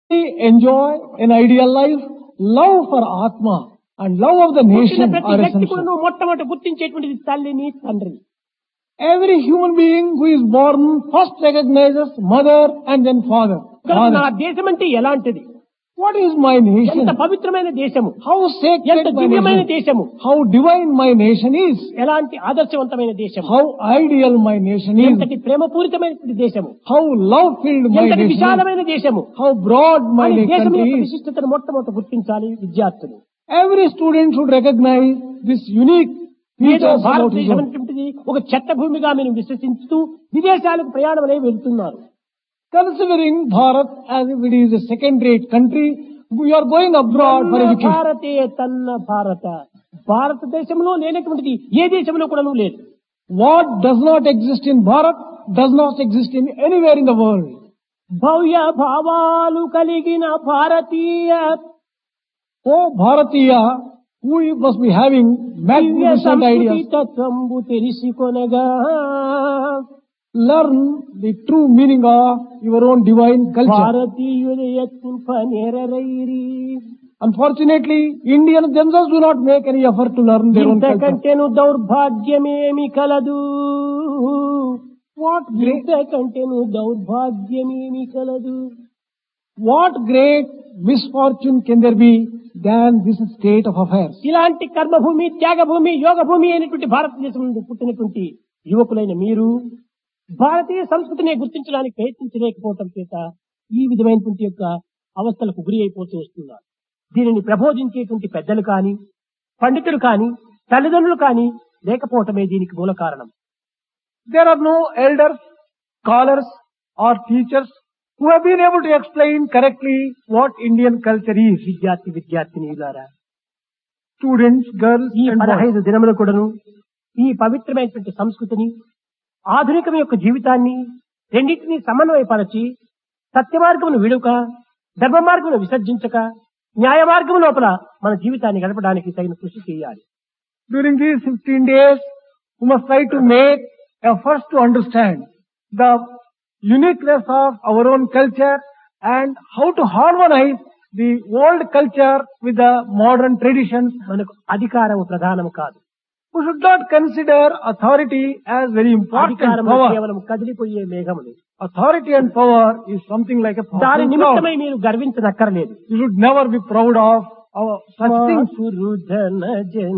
enjoy an ideal life, love for Atma and love of the పుట్టిన nation ప్రతి are వ్యక్తి essential. కూడా మొట్టమొదటి గుర్తించేటువంటిది తల్లిని తండ్రిని Every human being who is born first recognizes mother and then father. కనుక నా Father. దేశం అంటే ఎలాంటిది What is my nation? ఎంత పవిత్రమైన దేశము How ఎంత sacred my దివ్యమైన nation? దేశము How divine my nation is? ఎలాంటి ఆదర్శవంతమైన దేశము How ideal my nation is? ఎంతటి ప్రేమపూరితమైనటువంటి దేశము How love-filled my ఎంతటి nation is? విశాలమైన దేశము How broad my అని దేశం country యొక్క is? విశిష్టతను మొట్టమొదటి గుర్తించాలి విద్యార్థులు Every student should recognize this unique ఏదో features about his భారతదేశం own. అనేటువంటిది ఒక చెత్త భూమిగా మేము విశ్వసిస్తూ విదేశాలకు ప్రయాణం అనేవి వెళ్తున్నారు Considering Bharat as if it is a second-rate country, we are going abroad for తన్న education. భారతే తన్న భారత భారతదేశంలో లేనటువంటిది ఏ దేశంలో కూడా లేదు What does not exist in Bharat does not exist in anywhere in the world. భవ్య భావాలు కలిగిన భారతీయ Oh, Bharatiya, who must be having Divya magnificent సంస్కృతి ideas, తత్వంబు తెలిసికొనగా learn the true meaning of your own divine culture. భారతీయుల యత్నింప నేరరైరి Unfortunately, Indians themselves do not make any effort to learn their own culture. ఇంతకంటేను దౌర్భాగ్యమేమి కలదు What great, ఇంతకంటేను దౌర్భాగ్యమేమి కలదు what great misfortune can there be than this state of affairs? ఇలాంటి కర్మభూమి త్యాగభూమి యోగభూమి అయినటువంటి భారతదేశం నుండి పుట్టినటువంటి యువకులైన మీరు భారతీయ సంస్కృతిని గుర్తించడానికి ప్రయత్నించలేకపోవటం చేత ఈ విధమైనటువంటి యొక్క అవస్థలకు గురి అయిపోతూ వస్తున్నారు దీనిని ప్రబోధించేటువంటి పెద్దలు కానీ పండితులు కానీ తల్లిదండ్రులు కానీ లేకపోవటమే దీనికి మూల కారణం There are no elders, scholars or teachers who have been able to explain correctly what Indian culture is. విద్యార్థి విద్యార్థినిలారా Students, girls ఈ and boys. పదహైదు దినములు కూడాను ఈ పవిత్రమైనటువంటి సంస్కృతిని ఆధునికం యొక్క జీవితాన్ని రెండింటినీ సమన్వయపరచి సత్య మార్గమును విడుక ధర్మ మార్గమును విసర్జించక న్యాయ మార్గం లోపల మన జీవితాన్ని గడపడానికి తగిన కృషి చేయాలి During these 15 days, we must try to make efforts to understand the uniqueness of our own culture and how to harmonize the old culture with the modern traditions. మనకు అధికారం ప్రధానం కాదు We should not consider authority as very important అధికారం power. కేవలం కదిలిపోయే మేఘములు Authority and power is something like a దాని passing cloud. నిమిత్తమై మీరు గర్వించనక్కర్లేదు You should never be proud of our such things. మాతృధన జన